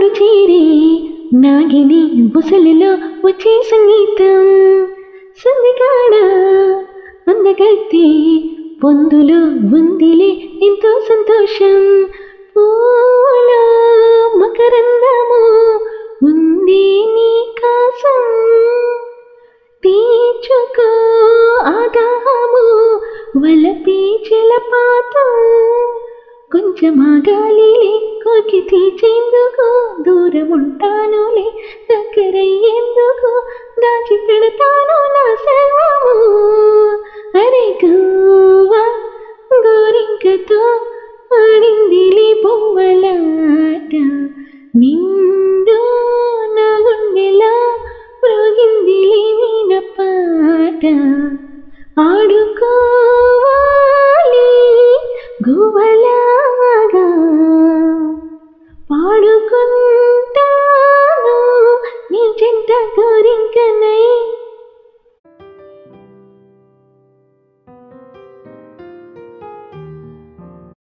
చేరే నాగిని బుసలిలో వచ్చే సంగీతం సందిగాడ అందగత్తి పొందులో ఉందిలే ఎంతో సంతోషం పూల మకరందము ఉంది నీ కాసం తీర్చుకో ఆదాము వలపి జలపాతం కొంచెం ఆగాలిలే కోకి తీర్చేందుకు దూరం ఉంటానులే దగ్గరయ్యేందుకు దాచి పెడతాను నా సర్వము అరే గువ్వా గోరింకతో ఆడిందిలే బొమ్మలాట నిండు నా గుండెలా మ్రోగిందిలే వీణ పాట ఆడుకోవాలి గువ్వలాగా పాడుకుంటాను నీ చెంత కోరింకనై